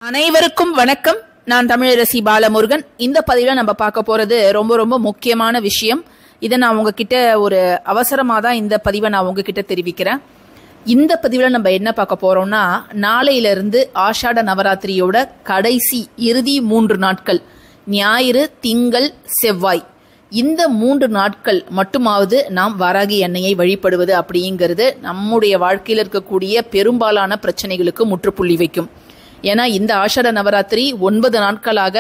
அனைவருக்கும் வணக்கம் நான் தமிழரசி பாலமுருகன் இந்த பதிவில் நம்ம பார்க்க போறது ரொம்ப ரொம்ப முக்கியமான விஷயம் இதை நான் உங்ககிட்ட ஒரு அவசரமாக தான் இந்த பதிவை நான் உங்ககிட்ட தெரிவிக்கிறேன் இந்த பதிவில் நம்ம என்ன பார்க்க போறோம்னா நாளையில இருந்து ஆஷாட நவராத்திரியோட கடைசி இறுதி மூன்று நாட்கள் ஞாயிறு திங்கள் செவ்வாய் இந்த மூன்று நாட்கள் மட்டுமாவது நாம் வராகி எண்ணெயை வழிபடுவது அப்படிங்கிறது நம்முடைய வாழ்க்கையில் இருக்கக்கூடிய பெரும்பாலான பிரச்சனைகளுக்கு முற்றுப்புள்ளி வைக்கும் ஏன்னா இந்த ஆஷாட நவராத்திரி ஒன்பது நாட்களாக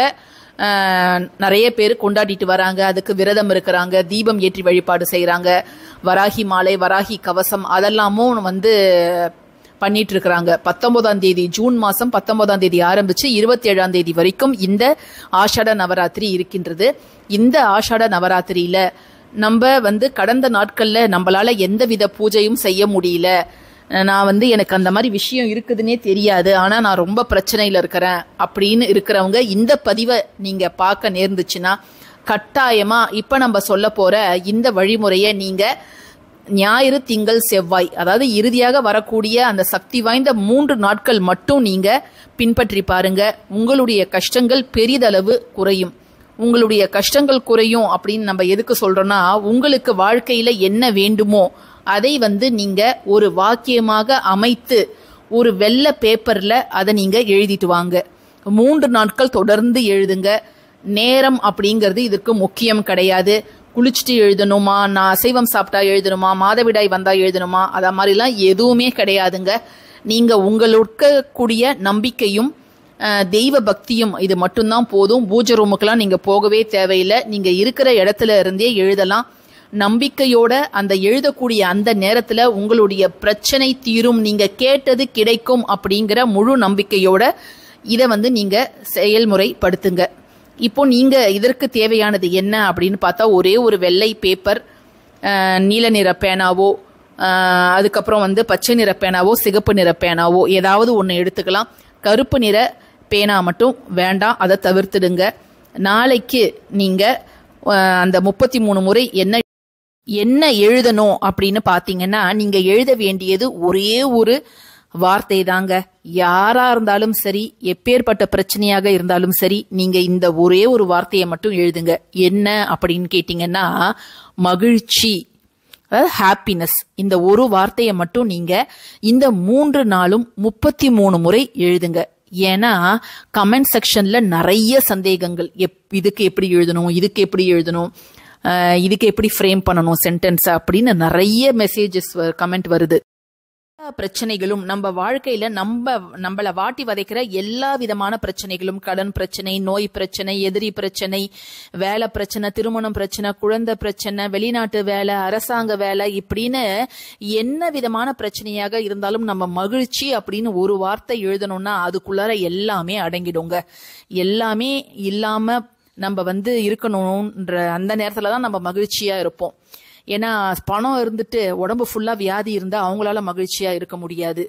ஆஹ், நிறைய பேர் கொண்டாடிட்டு வராங்க அதுக்கு விரதம் இருக்கிறாங்க தீபம் ஏற்றி வழிபாடு செய்கிறாங்க வராகி மாலை வராகி கவசம் அதெல்லாமும் வந்து பண்ணிட்டு இருக்கிறாங்க பத்தொன்பதாம் தேதி ஜூன் மாசம் பத்தொன்பதாம் தேதி ஆரம்பிச்சு இருபத்தி ஏழாம் தேதி வரைக்கும் இந்த ஆஷாட நவராத்திரி இருக்கின்றது இந்த ஆஷாட நவராத்திரியில நம்ம வந்து கடந்த நாட்கள்ல நம்மளால எந்தவித பூஜையும் செய்ய முடியல நான் வந்து எனக்கு அந்த மாதிரி விஷயம் இருக்குதுன்னே தெரியாது ஆனா நான் ரொம்ப பிரச்சனையில இருக்கிறேன் அப்படின்னு இருக்கிறவங்க இந்த பதிவை நீங்க பார்க்க நேர்ந்துச்சுன்னா கட்டாயமா இப்ப நம்ம சொல்ல போற இந்த வழிமுறையை நீங்க ஞாயிறு திங்கள் செவ்வாய் அதாவது இறுதியாக வரக்கூடிய அந்த சக்தி வாய்ந்த மூன்று நாட்கள் மட்டும் நீங்க பின்பற்றி பாருங்க உங்களுடைய கஷ்டங்கள் பெரிதளவு குறையும் உங்களுடைய கஷ்டங்கள் குறையும் அப்படின்னு நம்ம எதுக்கு சொல்றோம்னா உங்களுக்கு வாழ்க்கையில என்ன வேண்டுமோ அதை வந்து நீங்க ஒரு வாக்கியமாக அமைத்து ஒரு வெள்ளை பேப்பர்ல அதை நீங்க எழுதிட்டு வாங்க மூன்று நாட்கள் தொடர்ந்து எழுதுங்க நேரம் அப்படிங்கிறது இதற்கு முக்கியம் கிடையாது குளிச்சுட்டு எழுதணுமா நான் அசைவம் சாப்பிட்டா எழுதணுமா மாதவிடாய் வந்தா எழுதணுமா அத மாதிரிலாம் எதுவுமே கிடையாதுங்க நீங்க உங்களுக்கு கூடிய நம்பிக்கையும் அஹ், தெய்வ பக்தியும் இது மட்டும்தான் போதும் பூஜை ரூமுக்கெல்லாம் நீங்க போகவே தேவையில்லை நீங்க இருக்கிற இடத்துல இருந்தே எழுதலாம் நம்பிக்கையோட அந்த எழுதக்கூடிய அந்த நேரத்துல உங்களுடைய பிரச்சனை தீரும் நீங்க கேட்டது கிடைக்கும் அப்படிங்கிற முழு நம்பிக்கையோட இதை வந்து நீங்க செயல்முறைப்படுத்துங்க இப்போ நீங்க இதற்கு தேவையானது என்ன அப்படின்னு பார்த்தா ஒரே ஒரு வெள்ளை பேப்பர் அஹ், நீல நிற பேனாவோ அஹ், அதுக்கப்புறம் வந்து பச்சை நிற பேனாவோ சிகப்பு நிற பேனாவோ ஏதாவது ஒன்று எடுத்துக்கலாம் கருப்பு நிற பேனா மட்டும் வேண்டாம் அதை தவிர்த்துடுங்க நாளைக்கு நீங்க அஹ், அந்த முப்பத்தி மூணு முறை என்ன என்ன எழுதணும் அப்படின்னு பாத்தீங்கன்னா நீங்க எழுத வேண்டியது ஒரே ஒரு வார்த்தை தாங்க யாரா இருந்தாலும் சரி எப்பேற்பட்ட பிரச்சனையாக இருந்தாலும் சரி நீங்க இந்த ஒரே ஒரு வார்த்தையை மட்டும் எழுதுங்க என்ன அப்படின்னு கேட்டீங்கன்னா மகிழ்ச்சி அதாவது ஹாப்பினஸ் இந்த ஒரு வார்த்தையை மட்டும் நீங்க இந்த மூன்று நாளும் முப்பத்தி மூணு முறை எழுதுங்க ஏன்னா கமெண்ட் செக்ஷன்ல நிறைய சந்தேகங்கள் எப் இதுக்கு எப்படி எழுதணும் இதுக்கு எப்படி எழுதணும் அஹ் இதுக்கு எப்படி ஃப்ரேம் பண்ணணும் சென்டென்ஸ் அப்படின்னு நிறைய மெசேஜஸ் கமெண்ட் வருது எல்லா பிரச்சனைகளும் நம்ம வாழ்க்கையில நம்ம நம்மள வாட்டி வதைக்கிற எல்லா விதமான பிரச்சனைகளும் கடன் பிரச்சனை நோய் பிரச்சனை எதிரி பிரச்சனை வேலை பிரச்சனை திருமணம் பிரச்சனை குழந்தை பிரச்சனை வெளிநாட்டு வேலை அரசாங்க வேலை இப்படின்னு என்ன விதமான பிரச்சனையாக இருந்தாலும் நம்ம மகிழ்ச்சி அப்படின்னு ஒரு வார்த்தை எழுதணும்னா அதுக்குள்ளார எல்லாமே அடங்கிடுங்க எல்லாமே இல்லாம நம்ம வந்து இருக்கணும்ன்ற அந்த நேரத்துல தான் நம்ம மகிழ்ச்சியா இருப்போம் ஏன்னா பணம் இருந்துட்டு உடம்பு ஃபுல்லா வியாதி இருந்தா அவங்களால மகிழ்ச்சியா இருக்க முடியாது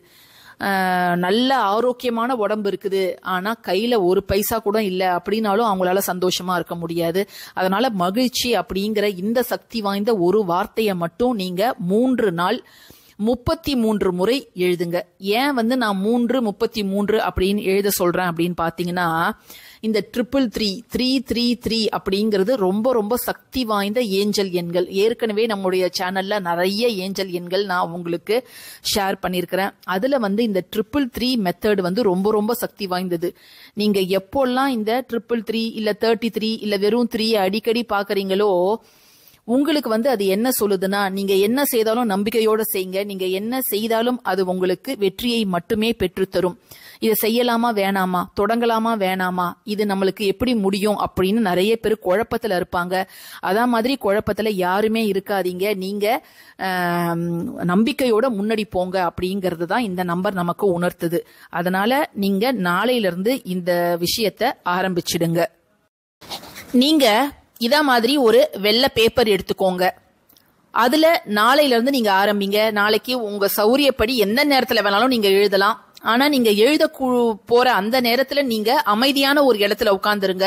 ஆஹ் நல்ல ஆரோக்கியமான உடம்பு இருக்குது ஆனா கையில ஒரு பைசா கூட இல்லை அப்படின்னாலும் அவங்களால சந்தோஷமா இருக்க முடியாது அதனால மகிழ்ச்சி அப்படிங்கிற இந்த சக்தி வாய்ந்த ஒரு வார்த்தையை மட்டும் நீங்க மூன்று நாள் முப்பத்தி மூன்று முறை எழுதுங்க ஏன் வந்து நான் மூன்று முப்பத்தி மூன்று அப்படின்னு எழுத சொல்றேன் அப்படின்னு பாத்தீங்கன்னா இந்த triple three three three three அப்படிங்கிறது ரொம்ப ரொம்ப சக்தி வாய்ந்த ஏஞ்சல் எண்கள் ஏற்கனவே நம்முடைய சேனல்ல நிறைய ஏஞ்சல் எண்கள் நான் உங்களுக்கு ஷேர் பண்ணியிருக்கிறேன் அதுல வந்து இந்த ட்ரிபிள் த்ரீ மெத்தட் வந்து ரொம்ப ரொம்ப சக்தி வாய்ந்தது நீங்க எப்போல்லாம் இந்த ட்ரிபிள் த்ரீ இல்ல தேர்ட்டி த்ரீ இல்ல வெறும் த்ரீ அடிக்கடி பாக்குறீங்களோ உங்களுக்கு வந்து அது என்ன சொல்லுதுன்னா நீங்க என்ன செய்தாலும் நம்பிக்கையோட செய்யுங்க நீங்க என்ன செய்தாலும் அது உங்களுக்கு வெற்றியை மட்டுமே பெற்றுத்தரும் இதை செய்யலாமா வேணாமா தொடங்கலாமா வேணாமா இது நம்மளுக்கு எப்படி முடியும் அப்படின்னு நிறைய பேர் குழப்பத்துல இருப்பாங்க அதே மாதிரி குழப்பத்துல யாருமே இருக்காதீங்க நீங்க ஆம், நம்பிக்கையோட முன்னாடி போங்க அப்படிங்கிறது தான் இந்த நம்பர் நமக்கு உணர்த்துது அதனால நீங்க நாளையில இருந்து இந்த விஷயத்த ஆரம்பிச்சிடுங்க நீங்க இதா மாதிரி ஒரு வெள்ளை பேப்பர் எடுத்துக்கோங்க அதுல நாளையில இருந்து நீங்க ஆரம்பிங்க நாளைக்கு உங்க சௌரியப்படி எந்த நேரத்துல வேணாலும் நீங்க எழுதலாம் ஆனா நீங்க எழுத கு- போற அந்த நேரத்துல நீங்க அமைதியான ஒரு இடத்துல உட்கார்ந்துருங்க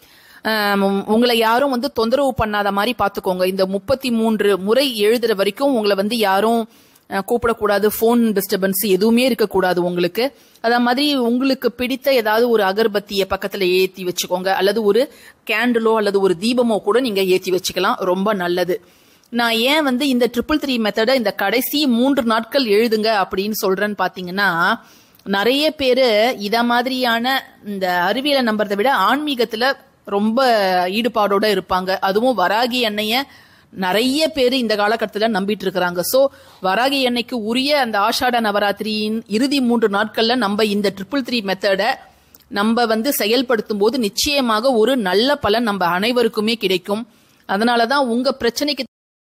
ஆம், உங்களை யாரும் வந்து தொந்தரவு பண்ணாத மாதிரி பாத்துக்கோங்க இந்த முப்பத்தி மூன்று முறை எழுதுற வரைக்கும் உங்களை வந்து யாரும் அஹ், கூப்பிடக்கூடாது ஃபோன் டிஸ்டர்பன்ஸ் எதுவுமே இருக்கக்கூடாது உங்களுக்கு அதே மாதிரி உங்களுக்கு பிடித்த ஏதாவது ஒரு அகர்பத்தியை பக்கத்துல ஏத்தி வச்சுக்கோங்க அல்லது ஒரு கேண்டிலோ அல்லது ஒரு தீபமோ கூட நீங்க ஏத்தி வச்சுக்கலாம் ரொம்ப நல்லது நான் ஏன் வந்து இந்த ட்ரிபிள் த்ரீ மெத்தடை இந்த கடைசி மூன்று நாட்கள் எழுதுங்க அப்படின்னு சொல்றேன்னு பாத்தீங்கன்னா நிறைய பேரு இத மாதிரியான இந்த அறிவியலை நம்புறதை விட ஆன்மீகத்துல ரொம்ப ஈடுபாடோட இருப்பாங்க அதுவும் வராகி எண்ணெய நிறைய பேர் இந்த காலகட்டத்தில் நம்பிட்டு இருக்கிறாங்க சோ வராகி எண்ணெய்க்கு உரிய அந்த ஆஷாட நவராத்திரியின் இறுதி மூன்று நாட்கள்ல நம்ம இந்த ட்ரிபிள் த்ரீ மெத்தடை நம்ம வந்து செயல்படுத்தும் போது நிச்சயமாக ஒரு நல்ல பலன் நம்ம அனைவருக்குமே கிடைக்கும் அதனாலதான் உங்க பிரச்சனைக்கு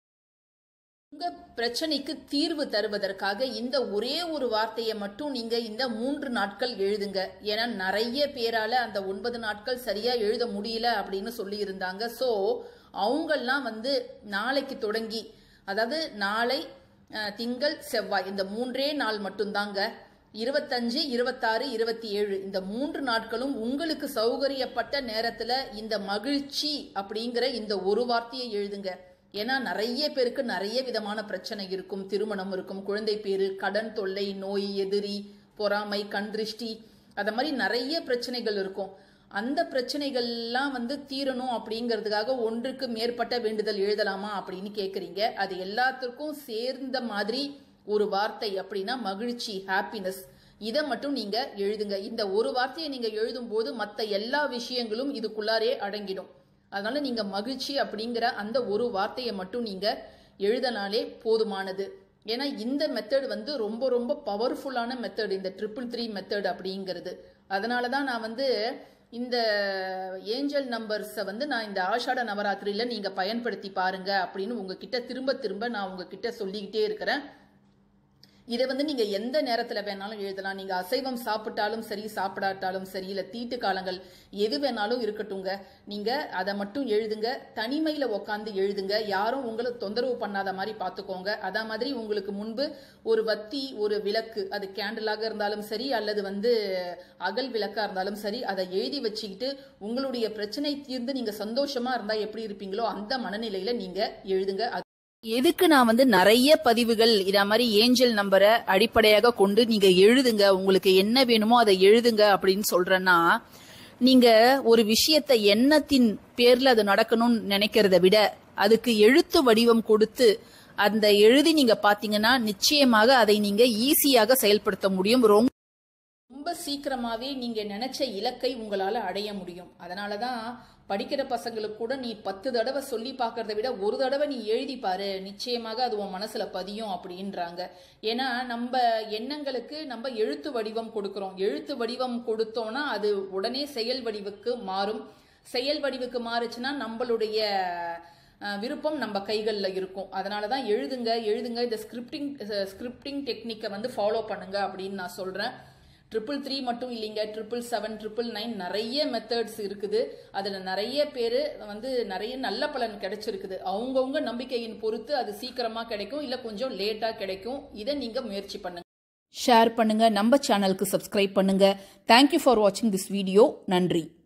உங்க பிரச்சனைக்கு தீர்வு தருவதற்காக இந்த ஒரே ஒரு வார்த்தையை மட்டும் நீங்க இந்த மூன்று நாட்கள் எழுதுங்க ஏன்னா நிறைய பேரால அந்த ஒன்பது நாட்கள் சரியா எழுத முடியல அப்படின்னு சொல்லி இருந்தாங்க சோ அவங்கெல்லாம் வந்து நாளைக்கு தொடங்கி அதாவது நாளை அஹ், திங்கள் செவ்வாய் இந்த மூன்றே நாள் மட்டும்தாங்க இருபத்தஞ்சு இருபத்தாறு இருபத்தி ஏழு இந்த மூன்று நாட்களும் உங்களுக்கு சௌகரியப்பட்ட நேரத்துல இந்த மகிழ்ச்சி அப்படிங்கிற இந்த ஒரு வார்த்தையை எழுதுங்க ஏன்னா நிறைய பேருக்கு நிறைய விதமான பிரச்சனை இருக்கும் திருமணம் இருக்கும் குழந்தை பேரு கடன் தொல்லை நோய் எதிரி பொறாமை கண் திருஷ்டி அத மாதிரி நிறைய பிரச்சனைகள் இருக்கும் அந்த பிரச்சனைகள்லாம் வந்து தீரணும் அப்படிங்கிறதுக்காக ஒன்றுக்கு மேற்பட்ட வேண்டுதல் எழுதலாமா அப்படின்னு கேக்குறீங்க அது எல்லாத்துக்கும் சேர்ந்த மாதிரி ஒரு வார்த்தை அப்படின்னா மகிழ்ச்சி ஹாப்பினஸ் இதை மட்டும் நீங்க எழுதுங்க இந்த ஒரு வார்த்தையை நீங்க எழுதும் போது மற்ற எல்லா விஷயங்களும் இதுக்குள்ளாரே அடங்கிடும் அதனால நீங்க மகிழ்ச்சி அப்படிங்கிற அந்த ஒரு வார்த்தையை மட்டும் நீங்க எழுதினாலே போதுமானது ஏன்னா இந்த மெத்தட் வந்து ரொம்ப ரொம்ப பவர்ஃபுல்லான மெத்தட் இந்த ட்ரிபிள் த்ரீ மெத்தட் அப்படிங்கிறது அதனால தான் நான் வந்து இந்த ஏஞ்சல் நம்பர்ஸை வந்து நான் இந்த ஆஷாட நவராத்திரியில நீங்க பயன்படுத்தி பாருங்க அப்படின்னு உங்ககிட்ட திரும்ப திரும்ப நான் உங்ககிட்ட சொல்லிக்கிட்டே இருக்கிறேன் இதை வந்து நீங்க எந்த நேரத்துல வேணாலும் எழுதலாம் நீங்க அசைவம் சாப்பிட்டாலும் சரி சாப்பிடாட்டாலும் சரி இல்ல தீட்டு காலங்கள் எது வேணாலும் இருக்கட்டுங்க நீங்க அதை மட்டும் எழுதுங்க தனிமையில உக்காந்து எழுதுங்க யாரும் உங்களை தொந்தரவு பண்ணாத மாதிரி பாத்துக்கோங்க அதே மாதிரி உங்களுக்கு முன்பு ஒரு வத்தி ஒரு விளக்கு அது கேண்டிலாக இருந்தாலும் சரி அல்லது வந்து அகல் விளக்கா இருந்தாலும் சரி அதை எழுதி வச்சுக்கிட்டு உங்களுடைய பிரச்சனை தீர்ந்து நீங்க சந்தோஷமா இருந்தா எப்படி இருப்பீங்களோ அந்த மனநிலையில நீங்க எழுதுங்க எதுக்கு நான் வந்து நிறைய பதிவுகள் இத மாதிரி ஏஞ்சல் நம்பரை அடிப்படையாக கொண்டு நீங்க எழுதுங்க உங்களுக்கு என்ன வேணுமோ அதை எழுதுங்க அப்படின்னு சொல்றேன்னா நீங்க ஒரு விஷயத்தை எண்ணத்தின் பேர்ல அது நடக்கணும்னு நினைக்கிறத விட அதுக்கு எழுத்து வடிவம் கொடுத்து அந்த எழுதி நீங்க பாத்தீங்கன்னா நிச்சயமாக அதை நீங்க ஈஸியாக செயல்படுத்த முடியும் ரொம்ப ரொம்ப சீக்கிரமாவே நீங்க நினைச்ச இலக்கை உங்களால அடைய முடியும் அதனாலதான் படிக்கிற பசங்களுக்கு கூட நீ பத்து தடவை சொல்லி பார்க்கறத விட ஒரு தடவை நீ எழுதி பாரு நிச்சயமாக அது உன் மனசுல பதியும் அப்படின்றாங்க ஏன்னா நம்ம எண்ணங்களுக்கு நம்ம எழுத்து வடிவம் கொடுக்கிறோம் எழுத்து வடிவம் கொடுத்தோம்னா அது உடனே செயல் வடிவுக்கு மாறும் செயல் வடிவுக்கு மாறுச்சுன்னா நம்மளுடைய அஹ், விருப்பம் நம்ம கைகளில் இருக்கும் அதனால தான் எழுதுங்க எழுதுங்க இந்த ஸ்கிரிப்டிங் ஸ்கிரிப்டிங் டெக்னிக்கை வந்து ஃபாலோ பண்ணுங்க அப்படின்னு நான் சொல்றேன் ட்ரிபிள் த்ரீ மட்டும் இல்லைங்க ட்ரிபிள் செவன் ட்ரிபிள் நைன் நிறைய மெத்தட்ஸ் இருக்குது அதில் நிறைய பேர் வந்து நிறைய நல்ல பலன் கிடைச்சிருக்குது அவங்கவுங்க நம்பிக்கையின் பொறுத்து அது சீக்கிரமாக கிடைக்கும் இல்லை கொஞ்சம் லேட்டாக கிடைக்கும் இதை நீங்கள் முயற்சி பண்ணுங்க ஷேர் பண்ணுங்க நம்ம சேனலுக்கு சப்ஸ்கிரைப் பண்ணுங்க தேங்க்யூ ஃபார் வாட்சிங் திஸ் வீடியோ நன்றி